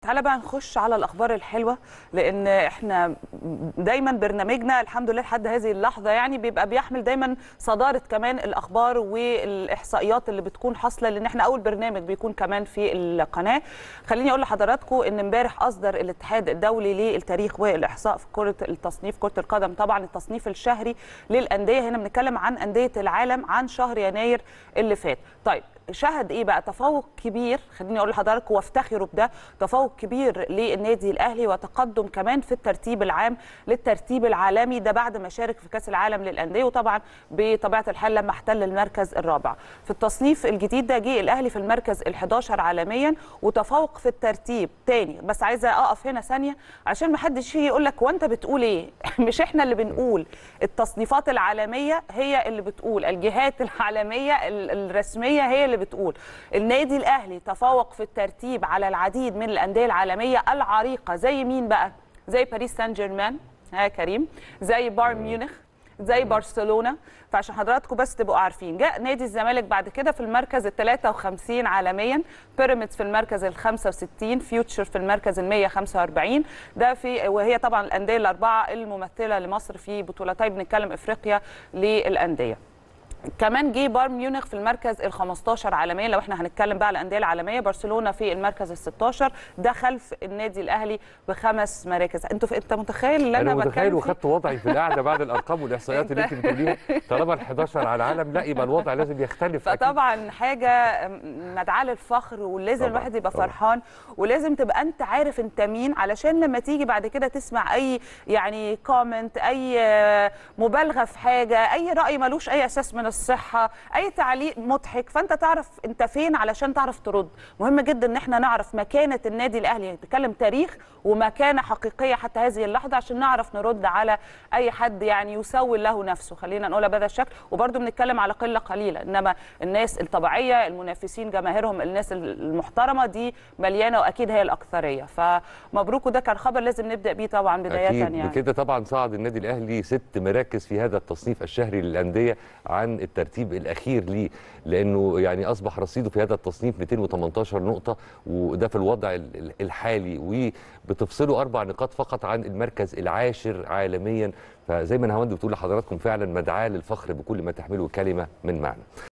تعالى بقى نخش على الاخبار الحلوه لان احنا دايما برنامجنا الحمد لله لحد هذه اللحظه يعني بيبقى بيحمل دايما صداره كمان الاخبار والاحصائيات اللي بتكون حاصله لان احنا اول برنامج بيكون كمان في القناه خليني اقول لحضراتكم ان امبارح اصدر الاتحاد الدولي للتاريخ والاحصاء في كره التصنيف كره القدم طبعا التصنيف الشهري للانديه هنا بنتكلم عن انديه العالم عن شهر يناير اللي فات طيب شهد ايه بقى تفوق كبير خليني اقول لحضراتكم وافتخروا بده تفوق كبير للنادي الاهلي وتقدم كمان في الترتيب العام للترتيب العالمي ده بعد ما شارك في كاس العالم للانديه وطبعا بطبيعه الحال لما احتل المركز الرابع في التصنيف الجديد ده جه الاهلي في المركز ال11 عالميا وتفوق في الترتيب تاني بس عايزه اقف هنا ثانيه عشان ما حدش يجي يقول لك وانت بتقول ايه مش احنا اللي بنقول التصنيفات العالميه هي اللي بتقول الجهات العالميه الرسميه هي اللي بتقول النادي الاهلي تفوق في الترتيب على العديد من الانديه العالميه العريقه زي مين بقى زي باريس سان جيرمان ها كريم زي بايرن ميونخ زي برشلونه فعشان حضراتكم بس تبقوا عارفين جاء نادي الزمالك بعد كده في المركز ال 53 عالميا بيراميدز في المركز ال 65 فيوتشر في المركز ال 145 ده في وهي طبعا الانديه الاربعه الممثله لمصر في بطولتي بنتكلم افريقيا للانديه كمان جه بايرن ميونخ في المركز ال 15 عالميا لو احنا هنتكلم بقى على الانديه العالميه برشلونه في المركز ال 16 ده خلف النادي الاهلي بخمس مراكز انت انت متخيل اللي انا, انا متخيل فيه؟ وخدت وضعي في القعده بعد الارقام والاحصائيات اللي انت بتقوليها طالما ال 11 على العالم لا يبقى الوضع لازم يختلف أكيد. فطبعا حاجه مدعاه للفخر ولازم الواحد يبقى طبعًا. فرحان ولازم تبقى انت عارف انت مين علشان لما تيجي بعد كده تسمع اي يعني كومنت اي مبالغه في حاجه اي راي ملوش اي اساس من الصحه اي تعليق مضحك فانت تعرف انت فين علشان تعرف ترد مهم جدا ان احنا نعرف مكانه النادي الاهلي نتكلم تاريخ ومكانه حقيقيه حتى هذه اللحظه عشان نعرف نرد على اي حد يعني يسول له نفسه خلينا نقولها بهذا الشكل وبرده بنتكلم على قله قليله انما الناس الطبيعيه المنافسين جماهيرهم الناس المحترمه دي مليانه واكيد هي الاكثريه فمبروك وده كان خبر لازم نبدا بيه طبعا بدايه أكيد يعني بكده طبعا صعد النادي الاهلي ست مراكز في هذا التصنيف الشهري للانديه عن الترتيب الاخير ليه لانه يعني اصبح رصيده في هذا التصنيف 218 نقطه وده في الوضع الحالي وبتفصله اربع نقاط فقط عن المركز العاشر عالميا فزي ما نهاوند بتقول لحضراتكم فعلا مدعاه للفخر بكل ما تحمله كلمه من معنى